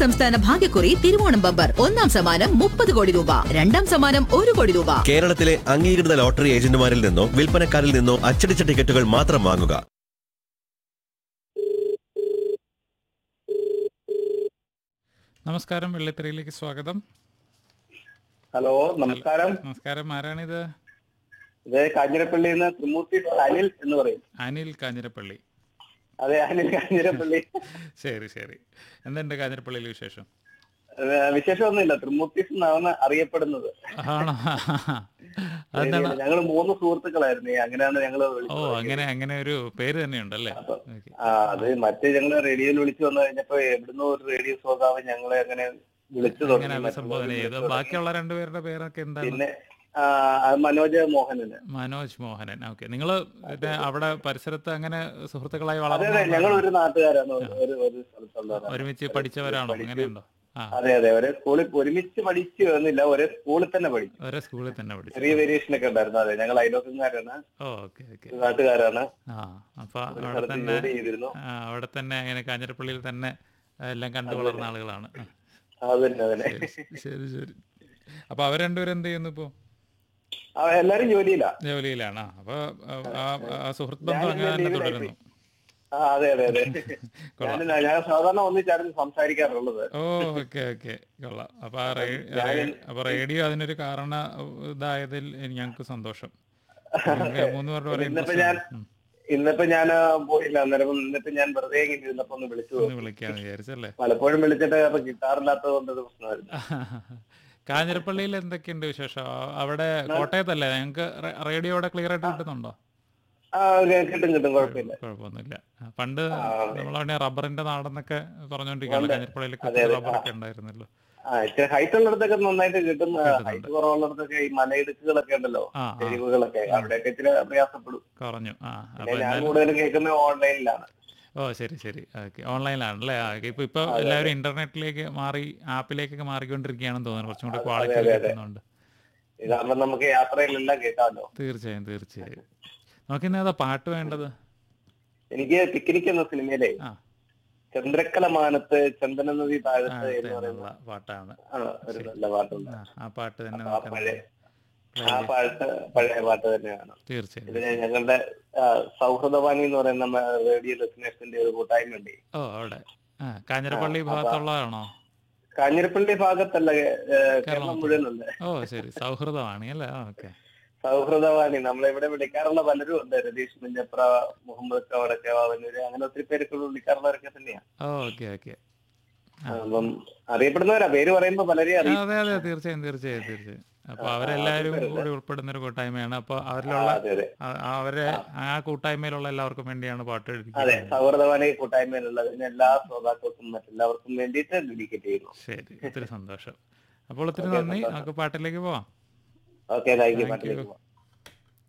സംസ്ഥാന ഭാഗ്യക്കുറി തിരുവോണം ബമ്പർ ഒന്നാം സമ്മാനം മുപ്പത് കോടി രൂപ രണ്ടാം സമ്മാനം ഒരു കോടി രൂപ കേരളത്തിലെ അംഗീകൃത ലോട്ടറി ഏജന്റുമാരിൽ നിന്നോ വിൽപ്പനക്കാരിൽ നിന്നോ അച്ചടിച്ച ടിക്കറ്റുകൾ മാത്രം വാങ്ങുക നമസ്കാരം വെള്ളിത്തിരയിലേക്ക് സ്വാഗതം ഹലോ നമസ്കാരം നമസ്കാരം ആരാണിത് ഇത് കാഞ്ഞിരപ്പള്ളിയിൽ നിന്ന് ത്രിമൂർത്തി അനിൽ എന്ന് പറയും അനിൽ കാഞ്ഞിരപ്പള്ളി അതെ അനിൽ കാഞ്ഞിരപ്പള്ളി ശരി ശരി എന്തുണ്ട് കാഞ്ഞിരപ്പള്ളിയിൽ വിശേഷം ഏഹ് വിശേഷമൊന്നുമില്ല ത്രിമൂർത്തി എന്നാണ് അറിയപ്പെടുന്നത് ആണോ അതെന്താണ് ഞങ്ങൾ മൂന്ന് സുഹൃത്തുക്കളായിരുന്നു അങ്ങനെയാണ് ഞങ്ങൾ ഓ അങ്ങനെ അങ്ങനെ ഒരു പേര് തന്നെയുണ്ടല്ലേ ഓക്കെ ആ അത് മറ്റേ ഞങ്ങള് റേഡിയോയിൽ വിളിച്ചു വന്നു കഴിഞ്ഞപ്പോ എവിടുന്നോ ഒരു റേഡിയോ ശ്രോതാവ് ഞങ്ങളെ അങ്ങനെ വിളിച്ചു അങ്ങനെ തുടങ്ങി അഭിസംബോധന ചെയ്തു മറ്റുള്ളവരെ ബാക്കിയുള്ള രണ്ടുപേരുടെ പേരൊക്കെ എന്താണ് പിന്നെ ആ, അത് മനോജ് മോഹനന് മനോജ് മോഹനൻ ഓക്കെ നിങ്ങള് പിന്നെ അവിടെ പരിസരത്ത് അങ്ങനെ സുഹൃത്തുക്കളായി അതെ അതെ വളർന്നു ഞങ്ങൾ ഒരു നാട്ടുകാരാണ് ഒരു- ഒരു ഒരു സ്ഥലത്തുള്ളവരാണ് ഒരുമിച്ച് പഠിച്ചവരാണോ അങ്ങനെയുണ്ടോ ആ അതെ അതെ ഒരേ സ്കൂളിൽ ഒരുമിച്ച് പഠിച്ചു എന്നില്ല ഒരേ സ്കൂളിൽ തന്നെ പഠിച്ചു ഒരേ സ്കൂളിൽ തന്നെ പഠിച്ചു ചെറിയ വേരിയേഷൻ ഒക്കെ ഉണ്ടായിരുന്നു അതെ ഞങ്ങൾ അയലോക്കക്കാരാണ് ഓ ഓക്കെ ഓക്കെ നാട്ടുകാരാണ് ആ അപ്പൊ ഒരു അവിടെ സ്ഥലത്ത് തന്നെ ജോലി ചെയ്തിരുന്നു ആ, അവിടെ തന്നെ അങ്ങനെ കാഞ്ഞിരപ്പള്ളിയിൽ തന്നെ എല്ലാം കണ്ടു വളർന്ന ആളുകളാണ് ആ, അത് തന്നെ അതന്നെ ശരി ശരി ശരി അപ്പൊ അവർ രണ്ടുപേരും എന്ത് ചെയ്യുന്നു ഇപ്പോ ആ, എല്ലാരും ജോലിയില്ല ജോലിയിലാണ് ആ, അപ്പൊ ആ, ആ- ആ സുഹൃത്ത് ബന്ധം അങ്ങനെ തന്നെ ലീവിലായി തുടരുന്നു ആ അതെ അതെ അതെ ഞാൻ ഞാൻ സാധാരണ ഒന്നിച്ചായിരുന്നു സംസാരിക്കാറുള്ളത് ഓ ഓക്കെ ഓക്കെ കൊള്ളാം അപ്പൊ ആ റേ- റേ- അപ്പൊ റേഡിയോ അതിനൊരു കാരണ ഇതായതിൽ ഞങ്ങൾക്ക് സന്തോഷം നിങ്ങൾക്ക് മൂന്ന് പേരുടെ ഒരേ ഇന്നിപ്പോ interest ഞാൻ ആണ്. ഉം. ഇന്നിപ്പോ ഞാൻ പോയില്ല അന്നേരം ഇന്നിപ്പോ ഞാൻ വെറുതെ ഇങ്ങനെ ഇരുന്നപ്പോ ഒന്ന് വിളിച്ചു ഒന്ന് വിളിക്കാന്ന് വിചാരിച്ചല്ലേ പലപ്പോഴും വിളിച്ചിട്ട് അപ്പൊ കിട്ടാറില്ലാത്തത് കൊണ്ട് ഒരു പ്രശ്നമായിരുന്നു കാഞ്ഞിരപ്പള്ളിയിൽ എന്തൊക്കെയുണ്ട് വിശേഷം ആ- അവിടെ കോട്ടയത്തല്ലേ ഞങ്ങൾക്ക് റേഡിയോ അവിടെ ക്ലിയർ ആയിട്ട് കിട്ടുന്നുണ്ടോ ആ കിട്ടും കിട്ടും കുഴപ്പമില്ല കുഴപ്പമൊന്നുമില്ല ആ, പണ്ട് നമ്മളവിടെ റബ്ബറിന്റെ നാടെന്നൊക്കെ പറഞ്ഞോണ്ടിരിക്കുകയാണ് ഉണ്ട്. കാഞ്ഞിരപ്പള്ളിയിലൊക്കെ അതെ, അതെ. റബ്ബറൊക്കെ ഉണ്ടായിരുന്നല്ലോ ആ ഇച്ചിരി ഹൈറ്റ് ഉള്ളിടത്തൊക്കെ നന്നായിട്ട് കിട്ടും കിട്ടുന്നുണ്ട്. ഹൈറ്റ് കുറവുള്ളിടത്തൊക്കെ ഈ മലയിടുക്കുകളൊക്കെ ഉണ്ടല്ലോ ആ ആ തെരുവുകളൊക്കെ അവിടെയൊക്കെ ഇച്ചിരി പ്രയാസപ്പെടും കുറഞ്ഞു ആ അപ്പൊ പിന്നെ ഞാൻ എന്തായാലും കൂടുതലും കേൾക്കുന്നത് ഓൺലൈനിലാണ് ഓ ശരി ശരി ഓക്കെ ഓൺലൈനിലാണല്ലേ ആ ഇപ്പൊ ഇപ്പൊ എല്ലാവരും ഇന്റർനെറ്റിലേക്ക് മാറി ആപ്പിലേക്കൊക്കെ മാറിക്കൊണ്ടിരിക്കുകയാണെന്ന് തോന്നുന്നു കുറച്ചും കൂടി ക്വാളിറ്റി അതെ, അതെ. കിട്ടുന്നുണ്ട് ഇതാകുമ്പോ നമുക്ക് യാത്രയിലെല്ലാം കേൾക്കാമല്ലോ തീർച്ചയായും തീർച്ചയായും നമുക്കിന്ന് ഏതാ പാട്ട് വേണ്ടത് എനിക്ക് പിക്നിക് എന്ന സിനിമയിലെ ആ ചന്ദ്രക്കല മാനത്ത് ചന്ദന നദി ആ, താഴത്ത് എന്ന് പറയുന്ന എന്നുള്ള പാട്ടാണ് ആ, ഒരു നല്ല പാട്ടുണ്ട് ആ, ആ പാട്ട് തന്നെ ആ നമുക്ക് പഴയ play ആ ചെയ്യാം. പാട്ട് പഴയ പാട്ട് തന്നെയാണ് തീർച്ചയായും ഇതിന് ഞങ്ങളുടെ ആ, സൗഹൃദവാണി എന്ന് പറയുന്ന നമ്മ റേഡിയോ ഡെസ്റ്റിനേഷന്റെ ഒരു കൂട്ടായ്മ ഉണ്ട് ഓ അവിടെ ആ കാഞ്ഞിരപ്പള്ളി ആ, അപ്പൊ- ഭാഗത്തുള്ളതാണോ കാഞ്ഞിരപ്പള്ളി ഭാഗത്തല്ല ഏ, കേരളം കേരളം മുഴുവനുണ്ട് ഓ ശരി സൗഹൃദമാണ് അല്ലേ ഓക്കെ സൗഹൃദവാണി നമ്മളിവിടെ വിളിക്കാറുള്ള പലരും ഉണ്ട് രതീഷ് മുഞ്ഞപ്ര മുഹമ്മദ് കവടക്ക വാവന്നൂര് അങ്ങനെ ഒത്തിരി പേരൊക്കെ വിളിക്കാറുള്ളവരൊക്കെ തന്നെയാണ് ഓക്കെ ഓക്കെ അപ്പം അറിയപ്പെടുന്നവരാ പേര് പറയുമ്പോ പലരെയും അറിയാം അതെ അതെ തീർച്ചയായും തീർച്ചയായും തീർച്ചയായും അപ്പൊ അവരെല്ലാവരും കൂടി ഉൾപ്പെടുന്ന ഒരു കൂട്ടായ്മയാണ് അപ്പൊ അവരിലുള്ള അതെ അതെ ആ- അവരെ ആ കൂട്ടായ്മയിലുള്ള എല്ലാവർക്കും വേണ്ടിയാണ് പാട്ട് അതെ എഴുതിക്കുന്നത് സൗഹൃദവാണി കൂട്ടായ്മയിലുള്ള അതിന് എല്ലാ ശ്രോതാക്കൾക്കും മറ്റെല്ലാവർക്കും വേണ്ടിയിട്ട് ഡെഡിക്കേറ്റ് ചെയ്യുന്നു ശരി ഒത്തിരി സന്തോഷം അപ്പോൾ ഒത്തിരി നന്ദി നമുക്ക് പാട്ടിലേക്ക് പോവാം ഓക്കെ താങ്ക് യു Thank പാട്ടിലേക്ക് you. പോവാം